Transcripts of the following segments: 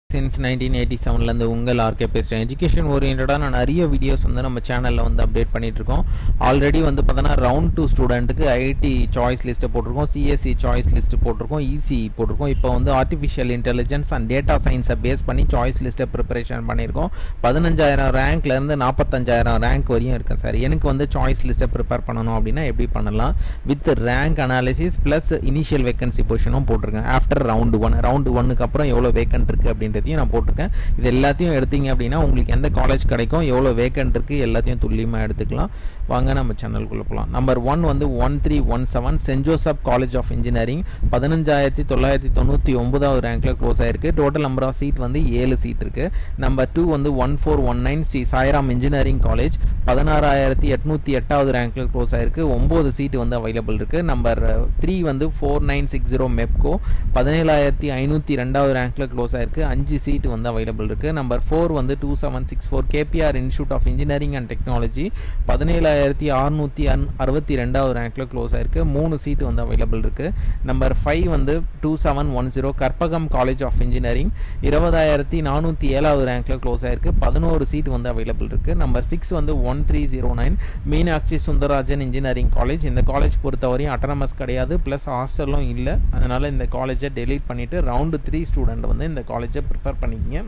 since nineteen eighty செவன்லேருந்து உங்கள் RK பேசுகிறேன் education ஓரியன்டாக நான் நிறைய வீடியோஸ் வந்து நம்ம சேனலில் வந்து அப்டேட் பண்ணிட்டு இருக்கோம் ஆல்ரெடி வந்து பார்த்தோன்னா ரவுண்ட் டூ ஸ்டூடெண்ட்டுக்கு ஐடி சாய்ஸ் லிஸ்ட்டு போட்டிருக்கோம் சிஎஸ்சி சாய்ஸ் லிஸ்ட்டு போட்டிருக்கோம் இசி போட்டிருக்கோம் இப்போ வந்து ஆர்டிஃபிஷியல் இன்டெலிஜென்ஸ் அண்ட் டேட்டா சயின்ஸை பேஸ் பண்ணி சாய்ஸ் லிஸ்ட்டை ப்ரிப்பரேஷன் பண்ணியிருக்கோம் பதினஞ்சாயிரம் ரேங்க்லேருந்து நாற்பத்தஞ்சாயிரம் ரேங்க் வரையும் இருக்கேன் சார் எனக்கு வந்து சாய்ஸ் லிஸ்ட்டை ப்ரிப்பேர் பண்ணணும் அப்படின்னா எப்படி பண்ணலாம் with rank analysis plus initial vacancy பொசிஷனும் போட்டிருக்கேன் ஆஃப்டர் ரவுண்டு ஒன் ரவுண்டு ஒன்னுக்கு அப்புறம் எவ்வளோ வேக்கன்ட் இருக்குது அப்படின்றதையும் நான் போட்டிருக்கேன் இது எல்லாத்தையும் எடுத்தீங்க அப்படின்னா உங்களுக்கு எந்த காலேஜ் கிடைக்கும் எவ்வளோ வேக்கன்ட் இருக்குது எல்லாத்தையும் துல்லியமாக எடுத்துக்கலாம் வாங்க நம்ம சேனலுக்குள்ளே போகலாம் நம்பர் ஒன் வந்து one three one seven saint Joseph college of engineering பதினஞ்சாயிரத்தி தொள்ளாயிரத்தி தொண்ணூற்றி ஒன்பதாவது ரேங்க்கில் க்ளோஸ் ஆயிருக்கு டோட்டல் நம்பர் ஆஃப் சீட் வந்து ஏழு சீட் இருக்குது நம்பர் டூ வந்து one four one nine Sri Sairam engineering college பதினாறாயிரத்தி எட்நூற்றி எட்டாவது ரேங்க்கில் க்ளோஸ் ஆயிருக்கு ஒம்பது சீட் வந்து அவைலபிள் இருக்குது நம்பர் த்ரீ வந்து four nine six zero Mepco பதினேழாயிரத்தி ஐநூற்றி ரெண்டாவது ரேங்க்கில் க்ளோஸ் ஆயிருக்கு அஞ்சு சீட் வந்து அவைலபிள் இருக்குது நம்பர் ஃபோர் வந்து two seven six four KPR institute of engineering and technology பதினேழாயிரத்தி அறுநூற்றி அன் அறுபத்தி ரெண்டாவது ரேங்க்கில் க்ளோஸ் ஆயிருக்கு மூணு சீட் வந்து அவைலபிள் இருக்குது நம்பர் ஃபைவ் வந்து two seven one zero Karpagam college of engineering இருபதாயிரத்தி நானூற்றி ஏழாவது ரேங்க்கில் க்ளோஸ் ஆயிருக்கு பதினோரு சீட் வந்து அவைலபிள் இருக்குது நம்பர் சிக்ஸ் வந்து one three zero nine Meenakshi Sundararajan engineering college இந்த காலேஜ் பொறுத்தவரையும் அட்டானமஸ் கிடையாது ப்ளஸ் ஹாஸ்டலும் இல்லை அதனால் இந்த காலேஜை டெலீட் பண்ணிவிட்டு ரவுண்டு த்ரீ ஸ்டூடெண்ட் வந்து இந்த காலேஜை ப்ரிஃபர் பண்ணிக்கிங்க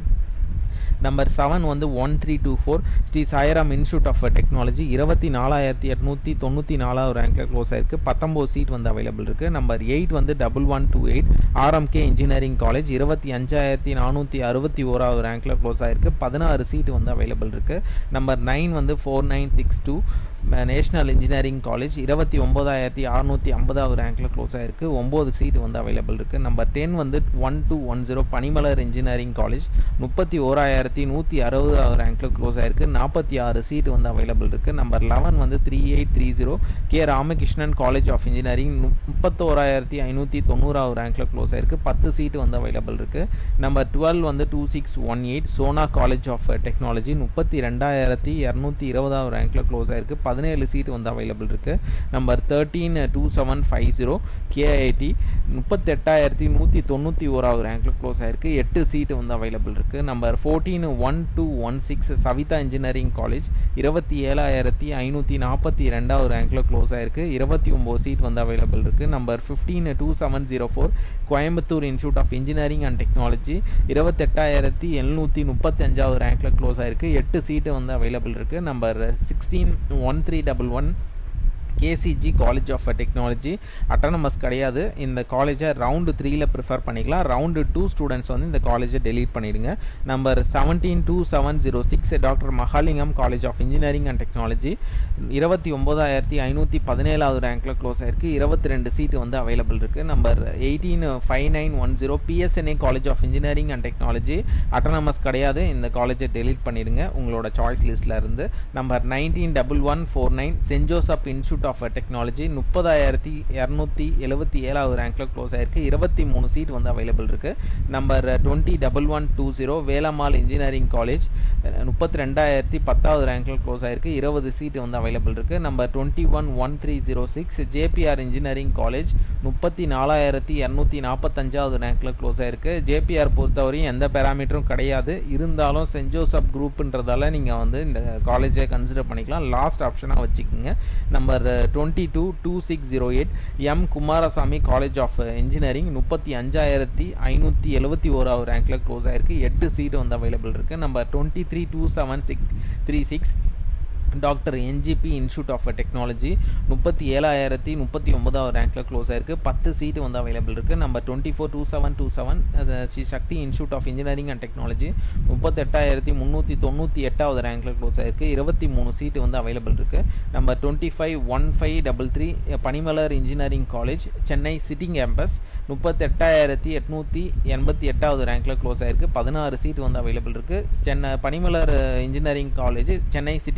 நம்பர் செவன் வந்து one three two four Sri Sairam institute of technology இருபத்தி நாலாயிரத்தி எட்நூற்றி தொண்ணூற்றி நாலாவது ரேங்க்கில் க்ளோஸ் ஆயிருக்கு பத்தொம்போது சீட் வந்து அவைலபிள் இருக்குது நம்பர் எயிட் வந்து double one two eight RMK engineering college இருபத்தி அஞ்சாயிரத்தி நானூற்றி அறுபத்தி ஓராவது ரேங்க்கில் க்ளோஸ் ஆயிருக்கு பதினாறு சீட் வந்து அவைலபிள் இருக்குது நம்பர் நைன் வந்து four nine six two national engineering college இருபத்தி ஒம்பதாயிரத்தி அறநூற்றி ஐம்பதாவது ரேங்க்கில் க்ளோஸ் ஆயிருக்கு ஒம்பது சீட் வந்து அவைலபிள் இருக்குது நம்பர் டென் வந்து one two one zero Panimalar engineering college முப்பத்தி ஓராயிரத்தி நூற்றி அறுபதாவது ரேங்க்கில் க்ளோஸ் ஆயிருக்கு நாற்பத்தி ஆறு சீட் வந்து அவைலபிள் இருக்குது நம்பர் லெவன் வந்து three eight three zero K Ramakrishnan college of engineering முப்பத்தோராயிரத்தி ஐநூற்றி தொண்ணூறாவது ரேங்க்கில் க்ளோஸ் ஆயிருக்கு பத்து சீட் வந்து அவைலபிள் இருக்குது நம்பர் டுவெல் வந்து two six one eight Sona college of technology முப்பத்தி ரெண்டாயிரத்தி இரநூத்தி இருபதாவது ரேங்க்கில் க்ளோஸ் ஆயிருக்கு பதினேழு சீட் வந்து அவைலபிள் இருக்குது number thirteen two seven five zero KIT முப்பத்தெட்டாயிரத்தி நூற்றி தொண்ணூற்றி ஓராவது ரேங்க்கில் க்ளோஸ் ஆயிருக்கு எட்டு சீட்டு வந்து அவைலபிள் இருக்குது number fourteen one two one six Savitha engineering college இருபத்தி ஏழாயிரத்தி ஐநூற்றி நாற்பத்தி ரெண்டாவது ரேங்க்கில் க்ளோஸ் ஆயிருக்கு இருபத்தி ஒம்பது சீட் வந்து அவைலபிள் இருக்குது number fifteen two seven zero four Coimbatore institute of engineering and technology இருபத்தெட்டாயிரத்தி எழுநூற்றி முப்பத்தஞ்சாவது ரேங்க்கில் க்ளோஸ் ஆயிருக்கு எட்டு சீட்டு வந்து அவைலபிள் இருக்குது number sixteen one three double one KCG college of technology autonomous கிடையாது இந்த காலேஜை ரவுண்டு த்ரீயில் ப்ரிஃபர் பண்ணிக்கலாம் ரவுண்டு டூ ஸ்டூடெண்ட்ஸ் வந்து இந்த காலேஜை டெலீட் பண்ணிவிடுங்க number seventeen two seven zero six doctor Mahalingam college of engineering and technology இருபத்தி ஒம்பதாயிரத்தி ஐநூற்றி பதினேழாவது ரேங்க்கில் க்ளோஸ் ஆயிருக்கு இருபத்தி ரெண்டு சீட்டு வந்து அவைலபிள் இருக்குது number eighteen five nine one zero PSNA college of engineering and technology autonomous கிடையாது இந்த காலேஜை டெலீட் பண்ணிடுங்க உங்களோட சாய்ஸ் லிஸ்ட்டில் இருந்து number nineteen double one four nine saint Joseph institute of technology முப்பதாயிரத்தி இரநூத்தி எழுபத்தி ஏழாவது ரேங்க்கில் க்ளோஸ் ஆயிருக்கு இருபத்தி மூணு சீட் வந்து அவைலபிள் இருக்குது number twenty double one two zero Velammal engineering college முப்பத்தி ரெண்டாயிரத்தி பத்தாவது ரேங்க்கில் க்ளோஸ் ஆயிருக்கு இருபது சீட் வந்து அவைலபிள் இருக்குது number twenty one one three zero six JPR engineering college முப்பத்தி நாலாயிரத்தி இரநூத்தி நாற்பத்தஞ்சாவது ரேங்க்கில் க்ளோஸ் ஆயிருக்கு ஜேபிஆர் பொறுத்தவரையும் எந்த பேராமீட்டரும் கிடையாது இருந்தாலும் சென்ட் ஜோசப் குரூப்புன்றதால நீங்கள் வந்து இந்த காலேஜை கன்சிடர் பண்ணிக்கலாம் லாஸ்ட் ஆப்ஷனாக வச்சுக்கோங்க number twenty two two six zero eight M Kumarasamy college of engineering முப்பத்தி அஞ்சாயிரத்தி ஐநூற்றி எழுபத்தி ஓராவது ரேங்க்கில் க்ளோஸ் ஆயிருக்கு எட்டு சீட் வந்து அவைலபிள் இருக்குது number twenty three two seven six three six doctor NGP institute of technology முப்பத்தி ஏழாயிரத்தி முப்பத்தி ஒன்பதாவது ரேங்க்கில் க்ளோஸ் ஆயிருக்கு பத்து சீட்டு வந்து அவைலபிள் இருக்குது number twenty four two seven two seven Sri Sakthi institute of engineering and technology முப்பத்தெட்டாயிரத்தி முந்நூற்றி தொண்ணூற்றி எட்டாவது ரேங்க்கில் க்ளோஸ் ஆயிருக்கு இருபத்தி மூணு சீட்டு வந்து அவைலபிள் இருக்குது number twenty five one five double three Panimalar engineering college Chennai city campus முப்பத்தெட்டாயிரத்தி எட்நூற்றி எண்பத்தி எட்டாவது ரேங்க்கில் க்ளோஸ் ஆயிருக்கு பதினாறு சீட்டு வந்து அவைலபிள் இருக்குது Chennai Panimalar engineering college Chennai city campus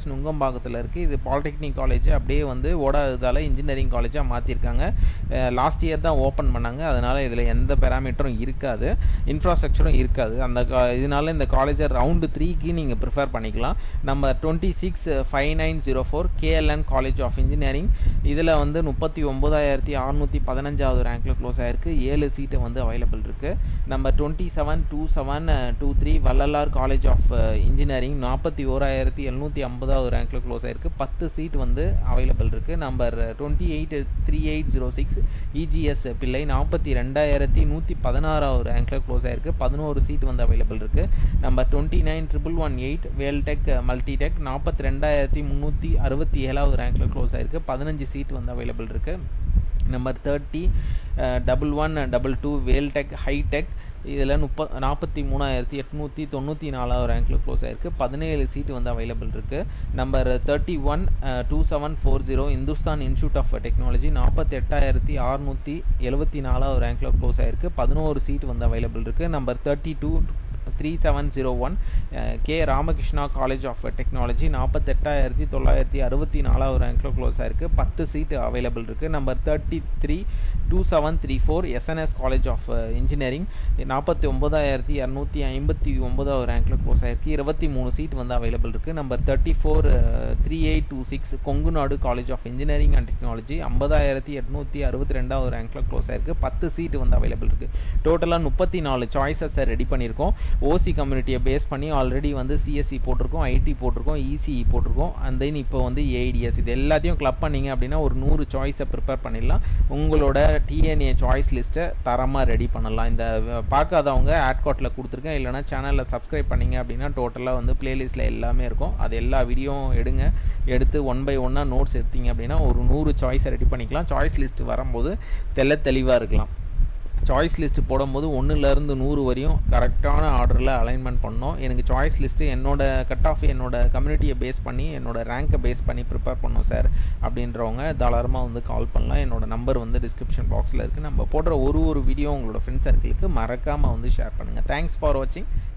நுங்கம்பாக்கத்தில் இருக்குது இது பாலிடெக்னிக் காலேஜ் அப்படியே வந்து ஓடாததால் இன்ஜினியரிங் காலேஜாக மாற்றிருக்காங்க லாஸ்ட் இயர் தான் ஓப்பன் பண்ணாங்க அதனால் இதில் எந்த பேராமீட்டரும் இருக்காது இன்ஃப்ராஸ்ட்ரக்சரும் இருக்காது அந்த இதனால இந்த காலேஜை ரவுண்டு த்ரீக்கு நீங்கள் ப்ரிஃபர் பண்ணிக்கலாம் நம்ம twenty six five nine zero four KLN college of engineering இதில் வந்து முப்பத்தி ஒம்பதாயிரத்தி அறநூற்றி பதினஞ்சாவது ரேங்க்கில் க்ளோஸ் ஆகிருக்கு ஏழு சீட்டு வந்து அவைலபிள் இருக்குது நம்ம twenty seven two seven two three Vallalar college of engineering நாற்பத்தி ஓராயிரத்தி எழுநூற்றி ஐம்பதாவது ரேங்க்கில் க்ளோஸ் ஆயிருக்கு பத்து சீட் வந்து அவைலபிள் இருக்குது number twenty eight three eight zero six EGS Pillai நாற்பத்தி ரெண்டாயிரத்தி நூற்றி பதினாறாவது ரேங்க்கில் க்ளோஸ் ஆயிருக்கு பதினோரு சீட் வந்து அவைலபிள் இருக்குது number twenty nine triple one eight Veltech Multitech நாற்பத்தி ரெண்டாயிரத்தி முந்நூற்றி அறுபத்தி ஏழாவது ரேங்க்கில் க்ளோஸ் ஆயிருக்கு பதினஞ்சு சீட் வந்து அவைலபிள் இருக்குது number thirty double one double two Veltech Hitech இதில் முப்ப நாற்பத்தி மூணாயிரத்தி எட்நூற்றி தொண்ணூற்றி நாலாவது ரேங்க்கில் க்ளோஸ் ஆயிருக்கு பதினேழு சீட்டு வந்து அவைலபிள் இருக்குது number thirty one two seven four zero Hindustan institute of technology நாற்பத்தி எட்டாயிரத்தி அறுநூற்றி எழுபத்தி நாலாவது ரேங்க்கில் க்ளோஸ் ஆயிருக்கு பதினோரு சீட் வந்து அவைலபிள் இருக்குது number thirty two three seven zero one K Ramakrishna college of technology நாற்பத்தெட்டாயிரத்தி தொள்ளாயிரத்தி அறுபத்தி நாலாவது ரேங்க்கில் க்ளோஸ் ஆயிருக்கு பத்து சீட்டு அவைலபிள் இருக்குது number thirty three two seven three four SNS college of engineering நாற்பத்தி ஒம்பதாயிரத்தி இரநூத்தி ஐம்பத்தி ஒம்பதாவது ரேங்க்கில் க்ளோஸ் ஆயிருக்கு இருபத்தி மூணு சீட் வந்து அவைலபிள் இருக்குது number thirty four three eight two six Kongunadu college of engineering and technology ஐம்பதாயிரத்தி எட்நூற்றி அறுபத்தி ரெண்டாவது ரேங்க்கில் க்ளோஸ் ஆயிருக்கு பத்து சீட்டு வந்து அவைலபிள் இருக்குது டோட்டலாக முப்பத்தி நாலு சாய்ஸஸை ரெடி பண்ணியிருக்கோம் ஓசி கம்யூனிட்டியை பேஸ் பண்ணி ஆல்ரெடி வந்து சிஎஸ்சி போட்டிருக்கோம் ஐடி போட்டிருக்கோம் இசிஇ போட்டிருக்கோம் அண்ட் தென் இப்போ வந்து ஏஐடிஎஸ் இது எல்லாத்தையும் கிளப் பண்ணிங்க அப்படின்னா ஒரு நூறு சாய்ஸை ப்ரிப்பேர் பண்ணிடலாம் உங்களோட டிஎன்ஏ சாய்ஸ் லிஸ்ட்டை தரமாக ரெடி பண்ணலாம் இந்த பார்க்காதவங்க ஆட்காட்டில் கொடுத்துருக்கேன் இல்லைனா சேனலில் சப்ஸ்கிரைப் பண்ணிங்க அப்படின்னா டோட்டலாக வந்து பிளேலிஸ்ட்டில் எல்லாமே இருக்கும் அது எல்லா வீடியோவும் எடுங்க எடுத்து ஒன் பை ஒன்னாக நோட்ஸ் எடுத்தீங்க அப்படின்னா ஒரு நூறு சாய்ஸை ரெடி பண்ணிக்கலாம் சாய்ஸ் லிஸ்ட் வரும்போது தெல்ல தெளிவாக இருக்கலாம் சாய்ஸ் லிஸ்ட்டு போடும்போது ஒன்றுலேருந்து நூறு வரையும் கரெக்டான ஆர்டரில் அலைன்மெண்ட் பண்ணோம் எனக்கு சாய்ஸ் லிஸ்ட்டு என்னோட கட் ஆஃப் என்னோட கம்யூனிட்டியை பேஸ் பண்ணி என்னோட ரேங்க்கை பேஸ் பண்ணி ப்ரிப்பேர் பண்ணோம் சார் அப்படின்றவங்க தாராளமாக வந்து கால் பண்ணலாம் என்னோட நம்பர் வந்து டிஸ்கிரிப்ஷன் பாக்ஸில் இருக்குது நம்ம போடுற ஒரு ஒரு வீடியோ உங்களோட ஃப்ரெண்ட்ஸ் சர்க்கிளுக்கு மறக்காமல் வந்து ஷேர் பண்ணுங்கள் தேங்க்ஸ் ஃபார் வாட்சிங்